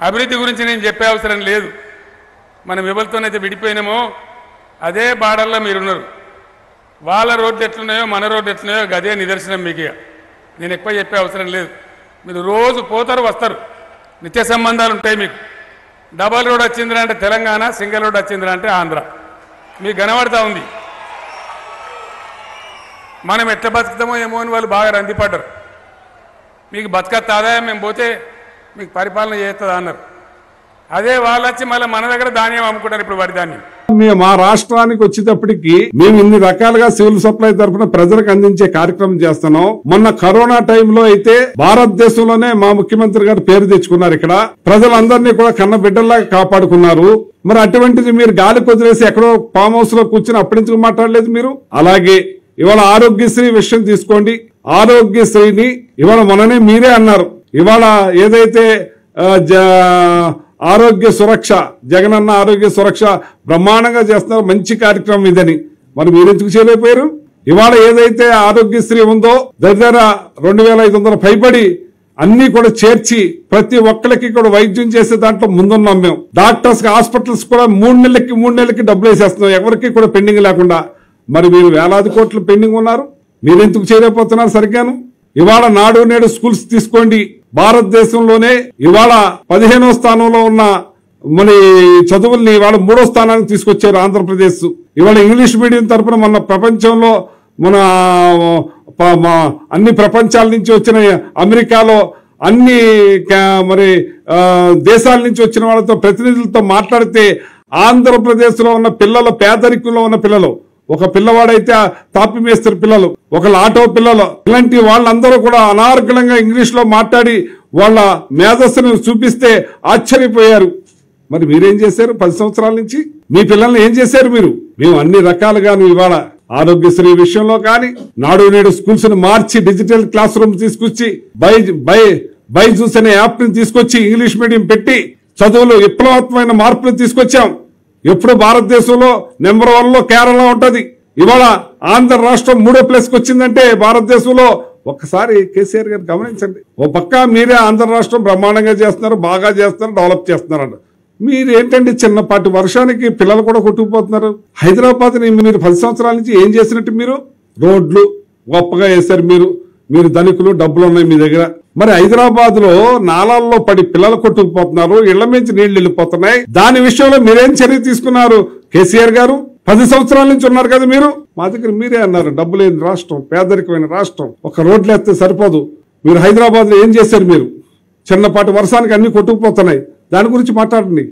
అభివృద్ధి గురించి నేను చెప్పే అవసరం లేదు మనం ఎవరితోనైతే విడిపోయినామో అదే బార్డర్లో మీరున్నారు వాళ్ళ రోడ్లు ఎట్లున్నాయో మన రోడ్లు ఎట్లున్నాయో అదే నిదర్శనం మీకు ఇక. నేను ఎక్కువ చెప్పే అవసరం లేదు మీరు రోజు పోతారు వస్తారు నిత్య సంబంధాలు ఉంటాయి మీకు డబల్ రోడ్ వచ్చిందిరా అంటే తెలంగాణ సింగిల్ రోడ్ వచ్చిందిరా అంటే ఆంధ్ర మీకు కనబడతా ఉంది మనం ఎట్లా బతుకుతామో ఏమో అని వాళ్ళు బాగా రందిపడ్డారు మీకు బతకత్త ఆదాయం మేము పోతే మీకు పరిపాలన చేస్తుందా అన్నారు అదే వాళ్ళు వచ్చి మళ్ళీ మన దగ్గర ధాన్యం అమ్ముకుంటారు ఇప్పుడు వరి ధాన్యం మేము మా రాష్ట్రానికి వచ్చేటప్పటికి మేము ఇన్ని రకాలుగా సివిల్ సప్లై తరఫున ప్రజలకు అందించే కార్యక్రమం చేస్తున్నాం మొన్న కరోనా టైంలో అయితే భారతదేశంలోనే మా ముఖ్యమంత్రి గారు పేరు తెచ్చుకున్నారు ఇక్కడ ప్రజలందరినీ కూడా కన్న బిడ్డల్లాగా కాపాడుకున్నారు మరి అటువంటిది మీరు గాలి కొదిలేసి ఎక్కడో ఫామ్ హౌస్ లో కూర్చుని అప్పటి నుంచి మాట్లాడలేదు మీరు అలాగే ఇవాళ ఆరోగ్యశ్రీ విషయం తీసుకోండి ఆరోగ్యశ్రీని ఇవాళ మొన్ననే మీరే అన్నారు ఇవాళ ఏదైతే ఆ, జ- ఆరోగ్య సురక్ష జగనన్న ఆరోగ్య సురక్ష బ్రహ్మాండంగా చేస్తున్నారు మంచి కార్యక్రమం ఇదని మరి మీరు ఎందుకు చేయలేకపోయారు ఇవాళ ఏదైతే ఆరోగ్యశ్రీ ఉందో దగ్గర రెండు వేల ఐదు వందల పైబడి అన్ని కూడా చేర్చి ప్రతి ఒక్కరికి కూడా వైద్యం చేసే దాంట్లో ముందున్నాం మేము డాక్టర్స్ హాస్పిటల్స్ కూడా మూడు నెలలకి మూడు నెలలకి డబ్బులు వేసేస్తున్నాం ఎవరికి కూడా పెండింగ్ లేకుండా మరి మీరు వేలాది కోట్లు పెండింగ్ ఉన్నారు మీరు ఎందుకు చేయలేకపోతున్నారు సరిగ్గాను ఇవాళ నాడు నేడు స్కూల్స్ తీసుకోండి భారతదేశంలోనే ఇవాళ పదిహేనో స్థానంలో ఉన్న మన ఈ చదువుల్ని ఇవాళ మూడో స్థానానికి తీసుకొచ్చారు ఆంధ్రప్రదేశ్ ఇవాళ ఇంగ్లీష్ మీడియం తరపున మన ప్రపంచంలో మన ప- మా- అన్ని ప్రపంచాల నుంచి వచ్చిన అమెరికాలో అన్ని కా- మరి ఆ, దేశాల నుంచి వచ్చిన వాళ్ళతో ప్రతినిధులతో మాట్లాడితే ఆంధ్రప్రదేశ్ లో ఉన్న పిల్లల పేదరికంలో ఉన్న పిల్లలు ఒక పిల్లవాడైతే ఆ తాపి మేస్త్రి పిల్లలు ఒకళ్ళు ఆటో పిల్లలు ఇలాంటి వాళ్ళందరూ కూడా అనార్గళంగా ఇంగ్లీష్ లో మాట్లాడి వాళ్ళ మేధస్సును చూపిస్తే ఆశ్చర్యపోయారు మరి మీరేం చేశారు పది సంవత్సరాల నుంచి మీ పిల్లల్ని ఏం చేశారు మీరు మేము అన్ని రకాలుగాను ఇవాళ ఆరోగ్యశ్రీ విషయంలో కానీ నాడు నేడు స్కూల్స్ ను మార్చి డిజిటల్ క్లాస్ రూమ్ తీసుకొచ్చి బై బై బైజూస్ అనే యాప్ ని తీసుకొచ్చి ఇంగ్లీష్ మీడియం పెట్టి చదువులో విప్లవాత్మకమైన మార్పులు తీసుకొచ్చాం ఎప్పుడు భారతదేశంలో నెంబర్ వన్ లో కేరళ ఉంటది ఇవాళ ఆంధ్ర రాష్ట్రం మూడో ప్లేస్ కి వచ్చిందంటే భారతదేశంలో ఒక్కసారి కేసీఆర్ గారు గమనించండి ఓ పక్క మీరే ఆంధ్ర రాష్ట్రం బ్రహ్మాండంగా చేస్తున్నారు బాగా చేస్తున్నారు డెవలప్ చేస్తున్నారంట మీరు ఏంటండి చిన్నపాటి వర్షానికి పిల్లలు కూడా కొట్టుకుపోతున్నారు హైదరాబాద్ ని మీరు పది సంవత్సరాల నుంచి ఏం చేసినట్టు మీరు రోడ్లు గొప్పగా వేశారు మీరు మీరు ధనికులు డబ్బులు ఉన్నాయి మీ దగ్గర మరి హైదరాబాద్ లో నాలాల్లో పడి పిల్లలు కొట్టుకుపోతున్నారు ఇళ్ల మించి నీళ్లు వెళ్ళిపోతున్నాయి దాని విషయంలో మీరేం చర్య తీసుకున్నారు కేసీఆర్ గారు పది సంవత్సరాల నుంచి ఉన్నారు కదా మీరు మా దగ్గర మీరే అన్నారు డబ్బు లేని రాష్ట్రం పేదరికమైన రాష్ట్రం ఒక రోడ్లు వేస్తే సరిపోదు మీరు హైదరాబాద్ లో ఏం చేశారు మీరు చిన్నపాటి వర్షానికి అన్ని కొట్టుకుపోతున్నాయి దాని గురించి మాట్లాడండి